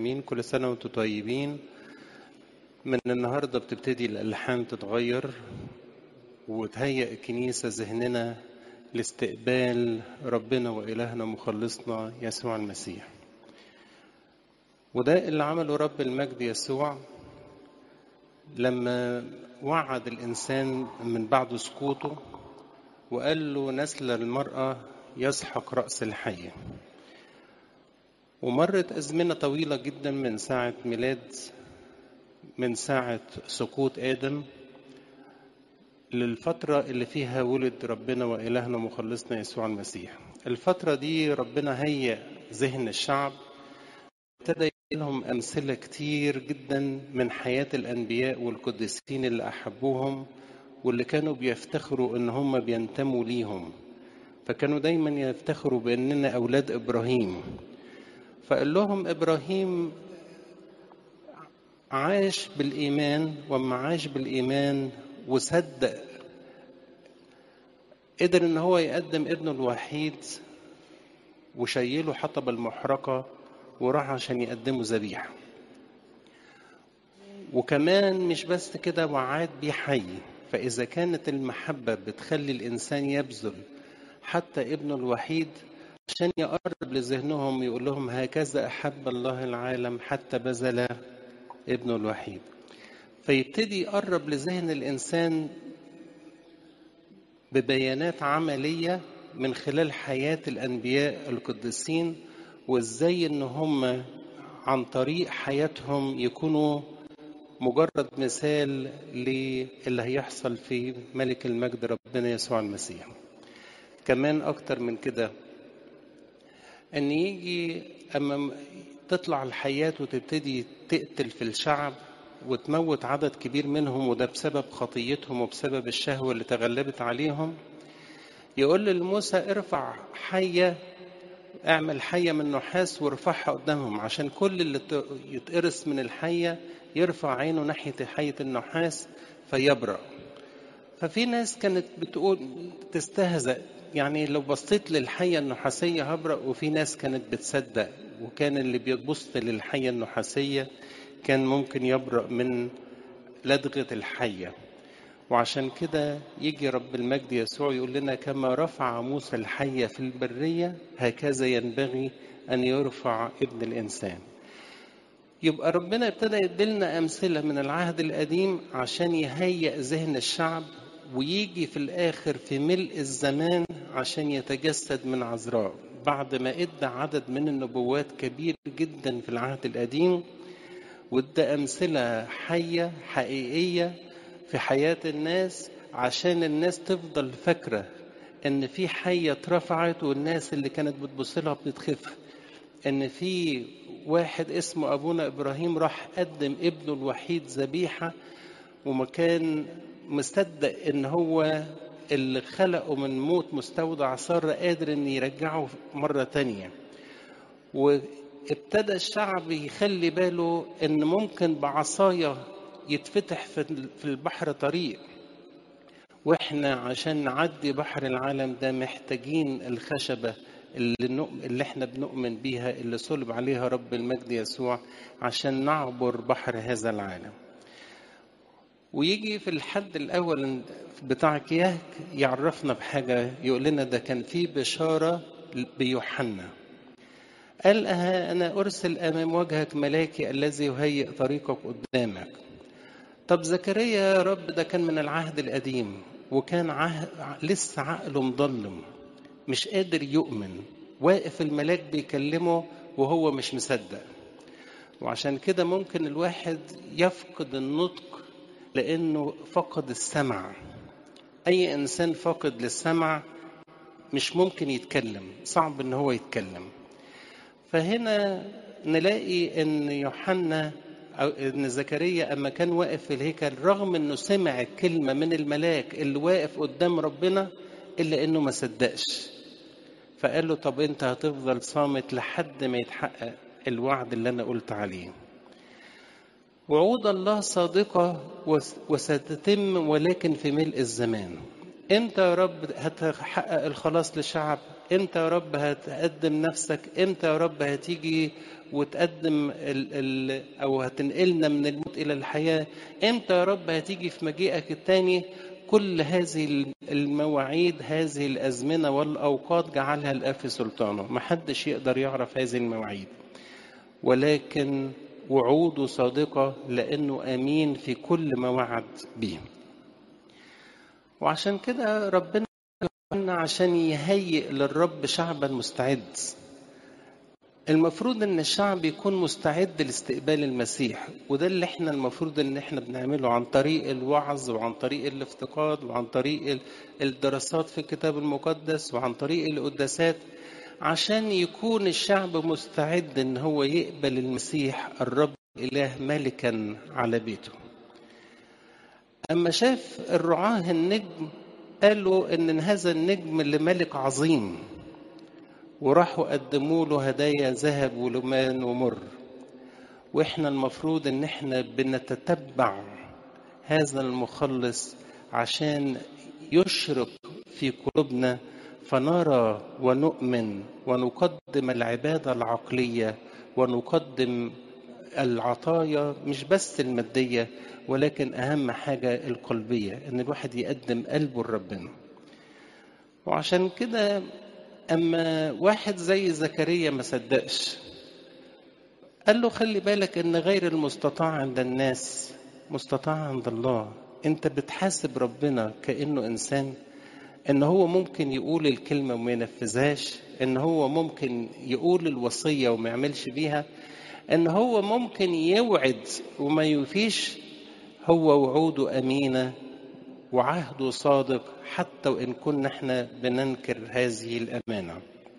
امين كل سنه وانتم طيبين من النهارده بتبتدي الالحان تتغير وتهيئ الكنيسه ذهننا لاستقبال ربنا والهنا مخلصنا يسوع المسيح وده اللي عمله رب المجد يسوع لما وعد الانسان من بعد سقوطه وقال له نسل المراه يسحق راس الحيه ومرت أزمنة طويلة جدا من ساعة ميلاد من ساعة سقوط آدم للفترة اللي فيها ولد ربنا وإلهنا مخلصنا يسوع المسيح الفترة دي ربنا هيأ ذهن الشعب ابتدى لهم أمثلة كتير جدا من حياة الأنبياء والقديسين اللي أحبوهم واللي كانوا بيفتخروا إن هم بينتموا ليهم فكانوا دايما يفتخروا بأننا أولاد إبراهيم فقال لهم ابراهيم عاش بالايمان وما عاش بالايمان وصدق قدر ان هو يقدم ابنه الوحيد وشيله حطب المحرقه وراح عشان يقدمه ذبيحه وكمان مش بس كده وعاد بيه حي فاذا كانت المحبه بتخلي الانسان يبذل حتى ابنه الوحيد عشان يقرب لذهنهم يقول لهم هكذا أحب الله العالم حتى بذل ابنه الوحيد فيبتدي يقرب لذهن الإنسان ببيانات عملية من خلال حياة الأنبياء القديسين وإزاي إن هم عن طريق حياتهم يكونوا مجرد مثال للي هيحصل في ملك المجد ربنا يسوع المسيح كمان أكتر من كده ان يجي اما تطلع الحياة وتبتدي تقتل في الشعب وتموت عدد كبير منهم وده بسبب خطيتهم وبسبب الشهوة اللي تغلبت عليهم يقول لموسى ارفع حية اعمل حية من نحاس وارفعها قدامهم عشان كل اللي يتقرص من الحية يرفع عينه ناحية حية النحاس فيبرأ ففي ناس كانت بتقول تستهزأ يعني لو بصيت للحية النحاسية هبرأ وفي ناس كانت بتصدق وكان اللي بيبص للحية النحاسية كان ممكن يبرأ من لدغة الحية وعشان كده يجي رب المجد يسوع يقول لنا كما رفع موسى الحية في البرية هكذا ينبغي أن يرفع ابن الإنسان يبقى ربنا ابتدى يدلنا أمثلة من العهد القديم عشان يهيئ ذهن الشعب ويجي في الآخر في ملء الزمان عشان يتجسد من عذراء بعد ما ادى عدد من النبوات كبير جدا في العهد القديم وادى أمثلة حية حقيقية في حياة الناس عشان الناس تفضل فاكرة إن في حية اترفعت والناس اللي كانت بتبص لها بتتخف إن في واحد اسمه أبونا إبراهيم راح قدم ابنه الوحيد ذبيحة ومكان مصدق ان هو اللي خلقه من موت مستودع صار قادر ان يرجعه مرة تانية وابتدى الشعب يخلي باله ان ممكن بعصاية يتفتح في البحر طريق واحنا عشان نعدي بحر العالم ده محتاجين الخشبة اللي, اللي احنا بنؤمن بيها اللي صلب عليها رب المجد يسوع عشان نعبر بحر هذا العالم ويجي في الحد الأول بتاع كياك يعرفنا بحاجة يقول لنا ده كان في بشارة بيوحنا قال أها أنا أرسل أمام وجهك ملاكي الذي يهيئ طريقك قدامك طب زكريا يا رب ده كان من العهد القديم وكان عهد لسه عقله مضلم مش قادر يؤمن واقف الملاك بيكلمه وهو مش مصدق وعشان كده ممكن الواحد يفقد النطق لانه فقد السمع اي انسان فاقد للسمع مش ممكن يتكلم صعب ان هو يتكلم فهنا نلاقي ان يوحنا او ان زكريا اما كان واقف في الهيكل رغم انه سمع الكلمه من الملاك اللي واقف قدام ربنا الا انه ما صدقش فقال له طب انت هتفضل صامت لحد ما يتحقق الوعد اللي انا قلت عليه وعود الله صادقة وستتم ولكن في ملء الزمان امتى يا رب هتحقق الخلاص للشعب امتى يا رب هتقدم نفسك امتى يا رب هتيجي وتقدم ال ال او هتنقلنا من الموت الى الحياه امتى يا رب هتيجي في مجيئك الثاني كل هذه المواعيد هذه الازمنه والاوقات جعلها الاب في سلطانه محدش يقدر يعرف هذه المواعيد ولكن وعوده صادقه لانه امين في كل ما وعد به وعشان كده ربنا عشان يهيئ للرب شعبا مستعد المفروض ان الشعب يكون مستعد لاستقبال المسيح وده اللي احنا المفروض ان احنا بنعمله عن طريق الوعظ وعن طريق الافتقاد وعن طريق الدراسات في الكتاب المقدس وعن طريق القداسات عشان يكون الشعب مستعد ان هو يقبل المسيح الرب اله ملكا على بيته اما شاف الرعاه النجم قالوا ان هذا النجم اللي ملك عظيم وراحوا قدموا له هدايا ذهب ولمان ومر واحنا المفروض ان احنا بنتتبع هذا المخلص عشان يشرق في قلوبنا فنرى ونؤمن ونقدم العباده العقليه ونقدم العطايا مش بس الماديه ولكن اهم حاجه القلبيه ان الواحد يقدم قلبه لربنا وعشان كده اما واحد زي زكريا ما صدقش قال له خلي بالك ان غير المستطاع عند الناس مستطاع عند الله انت بتحاسب ربنا كانه انسان ان هو ممكن يقول الكلمه وما ينفذهاش ان هو ممكن يقول الوصيه وما يعملش بيها ان هو ممكن يوعد وما يوفيش هو وعوده امينه وعهده صادق حتى وان كنا احنا بننكر هذه الامانه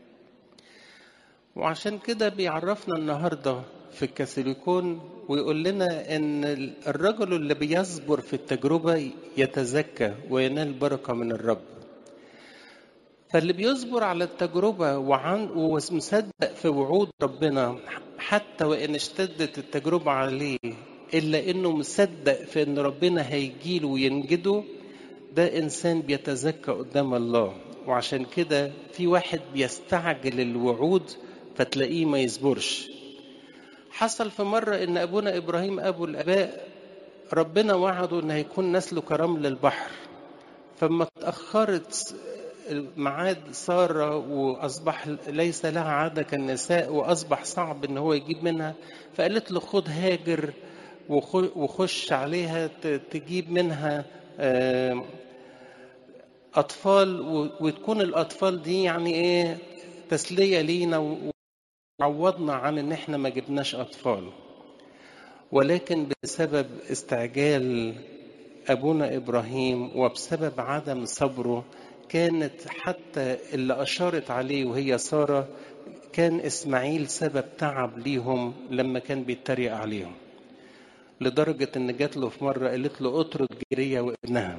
وعشان كده بيعرفنا النهارده في الكاثوليكون ويقول لنا ان الرجل اللي بيصبر في التجربه يتزكى وينال بركه من الرب فاللي بيصبر على التجربه وعن ومصدق في وعود ربنا حتى وان اشتدت التجربه عليه الا انه مصدق في ان ربنا هيجيله وينجده ده انسان بيتزكى قدام الله وعشان كده في واحد بيستعجل الوعود فتلاقيه ما يصبرش حصل في مرة إن أبونا إبراهيم أبو الآباء ربنا وعده إن هيكون نسله كرمل البحر فما تأخرت ميعاد سارة وأصبح ليس لها عادة كالنساء وأصبح صعب إن هو يجيب منها فقالت له خد هاجر وخش عليها تجيب منها أطفال وتكون الأطفال دي يعني إيه تسلية لينا وعوضنا عن إن إحنا ما جبناش أطفال ولكن بسبب استعجال أبونا إبراهيم وبسبب عدم صبره كانت حتى اللي أشارت عليه وهي سارة كان إسماعيل سبب تعب ليهم لما كان بيتريق عليهم لدرجة إن جات له في مرة قالت له اطرد جيرية وابنها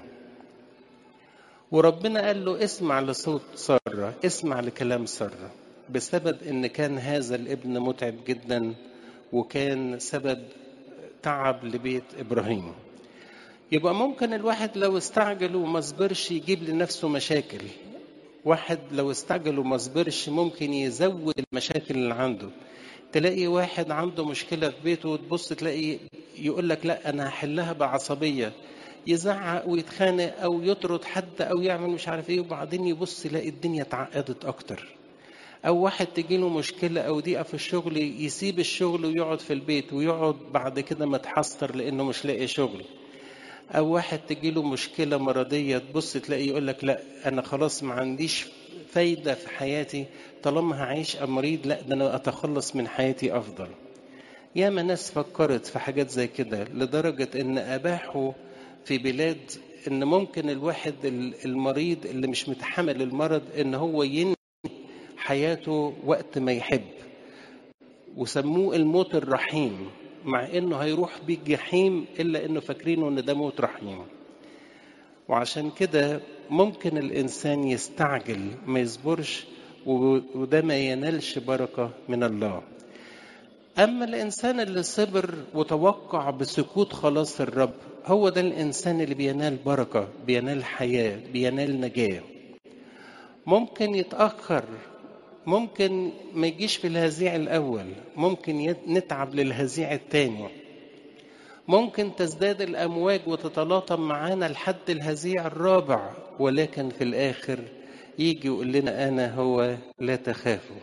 وربنا قال له اسمع لصوت سارة اسمع لكلام سارة بسبب إن كان هذا الابن متعب جدا وكان سبب تعب لبيت إبراهيم يبقى ممكن الواحد لو استعجل وما صبرش يجيب لنفسه مشاكل واحد لو استعجل وما صبرش ممكن يزود المشاكل اللي عنده تلاقي واحد عنده مشكلة في بيته وتبص تلاقي يقول لك لا أنا هحلها بعصبية يزعق ويتخانق أو يطرد حد أو يعمل مش عارف إيه وبعدين يبص يلاقي الدنيا اتعقدت أكتر أو واحد تجيله مشكلة أو ضيقة في الشغل يسيب الشغل ويقعد في البيت ويقعد بعد كده متحسر لأنه مش لاقي شغل أو واحد تجيله مشكلة مرضية تبص تلاقي يقول لك لا أنا خلاص ما عنديش فايدة في حياتي طالما هعيش مريض لا ده أنا أتخلص من حياتي أفضل ياما ناس فكرت في حاجات زي كده لدرجة إن أباحوا في بلاد إن ممكن الواحد المريض اللي مش متحمل المرض إن هو ينهي حياته وقت ما يحب وسموه الموت الرحيم مع انه هيروح بيه الجحيم الا انه فاكرينه ان ده موت رحيم وعشان كده ممكن الانسان يستعجل ما يصبرش وده ما ينالش بركه من الله اما الانسان اللي صبر وتوقع بسكوت خلاص الرب هو ده الانسان اللي بينال بركه بينال حياه بينال نجاه ممكن يتأخر ممكن ما يجيش في الهزيع الأول ممكن نتعب للهزيع الثاني ممكن تزداد الأمواج وتتلاطم معانا لحد الهزيع الرابع ولكن في الآخر يجي يقول لنا أنا هو لا تخافوا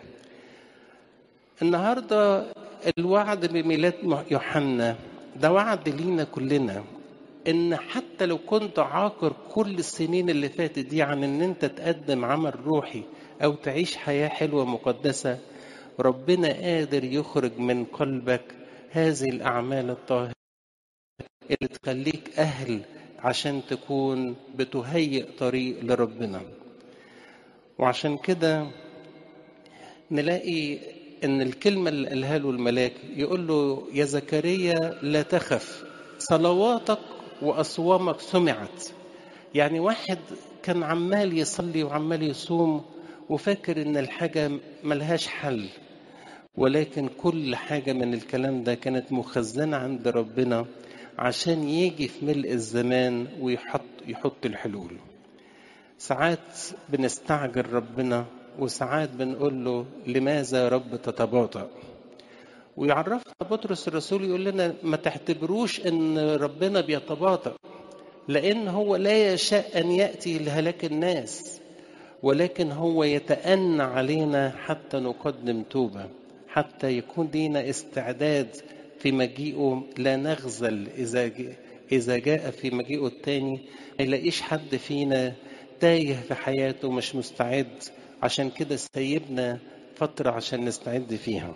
النهاردة الوعد بميلاد يوحنا ده وعد لينا كلنا ان حتى لو كنت عاقر كل السنين اللي فاتت دي عن ان انت تقدم عمل روحي او تعيش حياة حلوة مقدسة ربنا قادر يخرج من قلبك هذه الاعمال الطاهرة اللي تخليك اهل عشان تكون بتهيئ طريق لربنا وعشان كده نلاقي ان الكلمة اللي قالها له الملاك يقول له يا زكريا لا تخف صلواتك وأصوامك سمعت يعني واحد كان عمال يصلي وعمال يصوم وفاكر ان الحاجة ملهاش حل ولكن كل حاجة من الكلام ده كانت مخزنة عند ربنا عشان يجي في ملء الزمان ويحط يحط الحلول ساعات بنستعجل ربنا وساعات بنقول له لماذا يا رب تتباطأ ويعرفنا بطرس الرسول يقول لنا ما تعتبروش ان ربنا بيتباطأ لان هو لا يشاء ان ياتي لهلاك الناس ولكن هو يتأنى علينا حتى نقدم توبة حتى يكون لينا استعداد في مجيئه لا نغزل إذا إذا جاء في مجيئه التاني ما يلاقيش حد فينا تايه في حياته مش مستعد عشان كده سيبنا فترة عشان نستعد فيها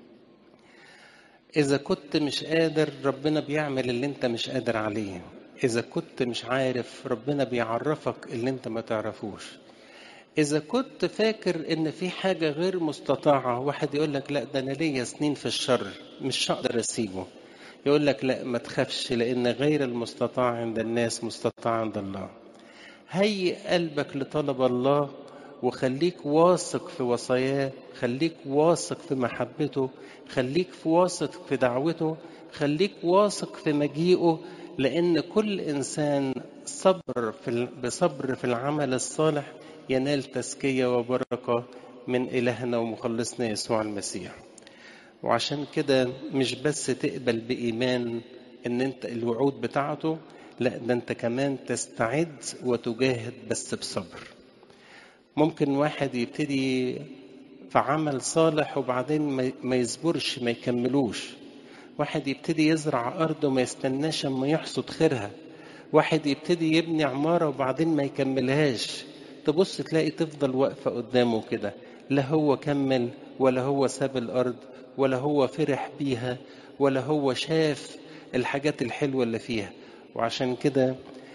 إذا كنت مش قادر ربنا بيعمل اللي أنت مش قادر عليه إذا كنت مش عارف ربنا بيعرفك اللي أنت ما تعرفوش إذا كنت فاكر إن في حاجة غير مستطاعة واحد يقول لك لا ده أنا ليا سنين في الشر مش هقدر أسيبه يقول لك لا ما تخافش لأن غير المستطاع عند الناس مستطاع عند الله هيئ قلبك لطلب الله وخليك واثق في وصاياه خليك واثق في محبته خليك في واثق في دعوته خليك واثق في مجيئه لأن كل إنسان صبر في بصبر في العمل الصالح ينال تزكية وبركة من إلهنا ومخلصنا يسوع المسيح وعشان كده مش بس تقبل بإيمان إن أنت الوعود بتاعته لا ده أنت كمان تستعد وتجاهد بس بصبر ممكن واحد يبتدي في عمل صالح وبعدين ما يصبرش ما يكملوش واحد يبتدي يزرع أرض وما يستناش أما يحصد خيرها واحد يبتدي يبني عمارة وبعدين ما يكملهاش تبص تلاقي تفضل واقفة قدامه كده لا هو كمل ولا هو ساب الأرض ولا هو فرح بيها ولا هو شاف الحاجات الحلوة اللي فيها وعشان كده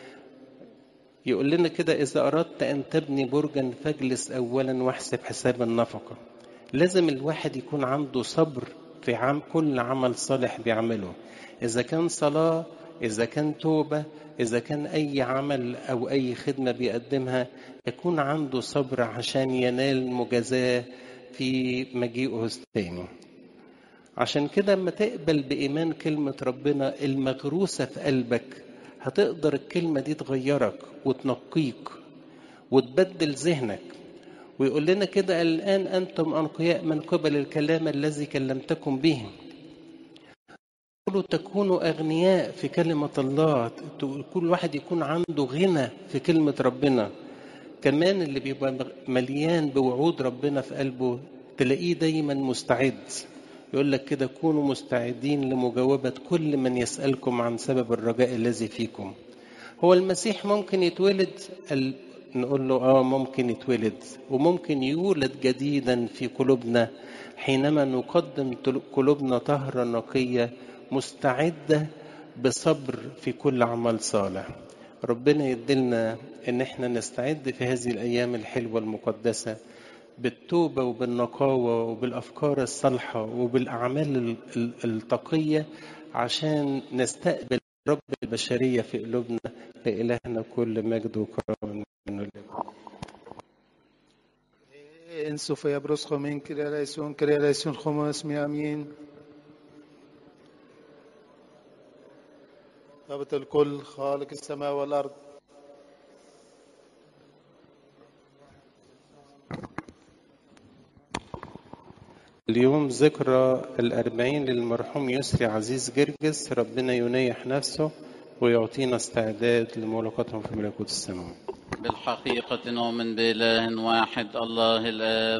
يقول لنا كده إذا أردت أن تبني برجا فاجلس أولا واحسب حساب النفقة لازم الواحد يكون عنده صبر في عام كل عمل صالح بيعمله إذا كان صلاة إذا كان توبة إذا كان أي عمل أو أي خدمة بيقدمها يكون عنده صبر عشان ينال مجازاة في مجيئه الثاني عشان كده لما تقبل بإيمان كلمة ربنا المغروسة في قلبك هتقدر الكلمة دي تغيرك وتنقيك وتبدل ذهنك ويقول لنا كده الآن أنتم أنقياء من قبل الكلام الذي كلمتكم به تقولوا تكونوا أغنياء في كلمة الله كل واحد يكون عنده غنى في كلمة ربنا كمان اللي بيبقى مليان بوعود ربنا في قلبه تلاقيه دايما مستعد يقول لك كده كونوا مستعدين لمجاوبة كل من يسألكم عن سبب الرجاء الذي فيكم هو المسيح ممكن يتولد ال... نقول له اه ممكن يتولد وممكن يولد جديدا في قلوبنا حينما نقدم قلوبنا طهرة نقية مستعدة بصبر في كل عمل صالح ربنا يدلنا ان احنا نستعد في هذه الايام الحلوة المقدسة بالتوبة وبالنقاوة وبالأفكار الصالحة وبالأعمال التقية عشان نستقبل رب البشرية في قلوبنا لإلهنا كل مجد وكرم منه En Sofia Broschomen, Kyria Leison, Kyria Leison, Chomos, mi Amin. ضابط الكل خالق السماء والأرض اليوم ذكرى الأربعين للمرحوم يسري عزيز جرجس ربنا ينيح نفسه ويعطينا استعداد لملاقاتهم في ملكوت السماوات بالحقيقة نؤمن بإله واحد الله الآب